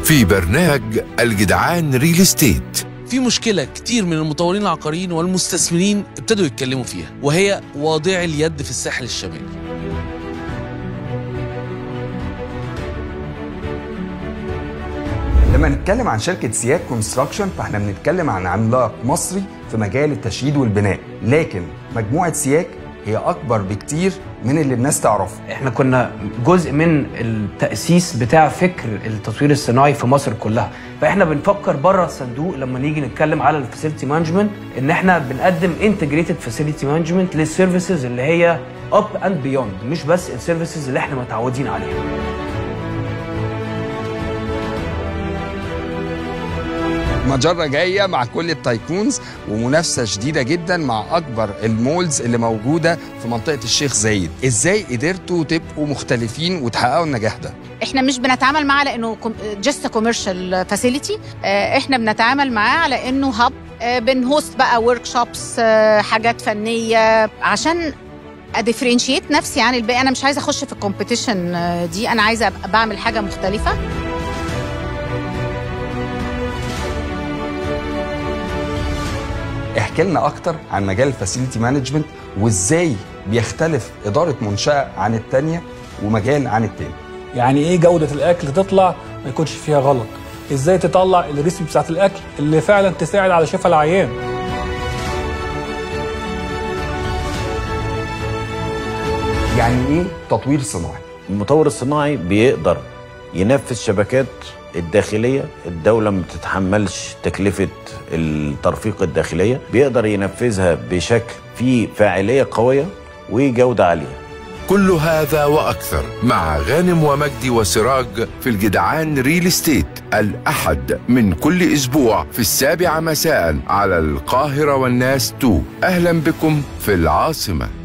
في برنامج الجدعان ريل استيت في مشكلة كتير من المطورين العقاريين والمستثمرين ابتدوا يتكلموا فيها وهي واضع اليد في الساحل الشمالي لما نتكلم عن شركة سياك كونستراكشن فاحنا بنتكلم عن عملاق مصري في مجال التشييد والبناء لكن مجموعة سياك هي أكبر بكتير من اللي الناس تعرفه احنا كنا جزء من التأسيس بتاع فكر التطوير الصناعي في مصر كلها فاحنا بنفكر بره الصندوق لما نيجي نتكلم على الفاسيلتي مانجمنت ان احنا بنقدم انتجريتد فاسيلتي مانجمنت للسيرفيسز اللي هي اب اند بيوند مش بس السيرفيسز اللي احنا متعودين عليها مجرة جاية مع كل التايكونز ومنافسة شديدة جدا مع أكبر المولز اللي موجودة في منطقة الشيخ زايد إزاي قدرتوا تبقوا مختلفين وتحققوا النجاح ده؟ احنا مش بنتعامل معاه على انه جست كوميرشال فاسيلتي احنا بنتعامل معاه على انه هاب بنهوست بقى ورك شوبس حاجات فنيه عشان اديفرنشيت نفسي عن الباقي انا مش عايزه اخش في الكومبيتيشن دي انا عايزه ابقى بعمل حاجه مختلفه احكي لنا أكتر عن مجال الفاسيلتي مانجمنت وإزاي بيختلف إدارة منشأة عن التانية ومجال عن التاني يعني ايه جودة الأكل تطلع ما يكونش فيها غلط ازاي تطلع الريسبي بتاعت الأكل اللي فعلا تساعد على شفاء العيان يعني إيه تطوير صناعي؟ المطور الصناعي بيقدر ينفذ شبكات الداخلية الدولة ما بتتحملش تكلفة الترفيق الداخلية بيقدر ينفذها بشكل فيه فاعلية قوية وجودة عالية كل هذا وأكثر مع غانم ومجدي وسراج في الجدعان ريل استيت الأحد من كل أسبوع في السابعة مساء على القاهرة والناس 2 أهلا بكم في العاصمة